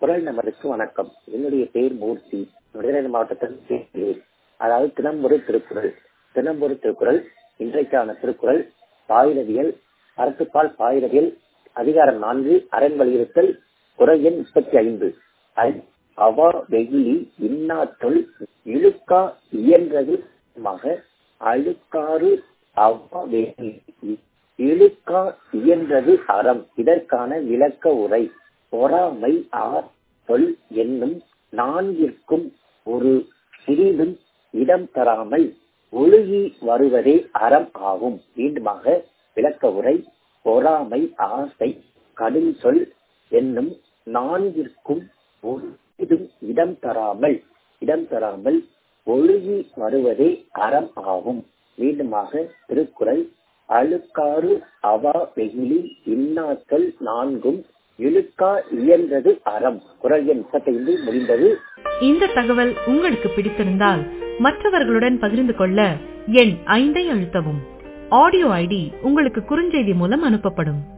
குரல் நபருக்கு வணக்கம் என்னுடைய பெயர் மூர்த்தி விருதுநகர் மாவட்டத்தில் பேசுகிறேன் அதாவது தினம்பொரு திருக்குறள் தினம்பொரு திருக்குறள் இன்றைக்கான திருக்குறள் பாயிரவியல் அறத்துப்பால் பாயிரவியல் அதிகாரம் நான்கு அரண் வலியுறுத்தல் குரல் எண் முப்பத்தி ஐந்து அவா வெகுளி இன்னாற்றொல் இழுக்கா இயன்றது மக அழுக்காறு அவா வெகுளி இழுக்கா இயன்றது அறம் இதற்கான விளக்க உரை பொறாமை ஆர் சொல் என்னும் நான்கிற்கும் ஒரு சிறிதும் இடம் தராமல் ஒழுகி வருவதே அறம் ஆகும் மீண்டுமாக விளக்க உரை பொறாமை ஆசை கடும் சொல் என்னும் நான்கிற்கும் ஒரு சிறிதும் இடம் தராமல் இடம் தராமல் ஒழுகி வருவதே அறம் ஆகும் மீண்டுமாக திருக்குறள் அழுக்காறு அவா வெகுளி இன்னாற்றல் நான்கும் இழுக்கா இயன்றது அறம் குரல் எண் முப்பத்தைந்து முடிந்தது இந்த தகவல் உங்களுக்கு பிடித்திருந்தால் மற்றவர்களுடன் பகிர்ந்து கொள்ள எண் ஐந்தை அழுத்தவும் ஆடியோ ஐடி உங்களுக்கு குறுஞ்செய்தி மூலம் அனுப்பப்படும்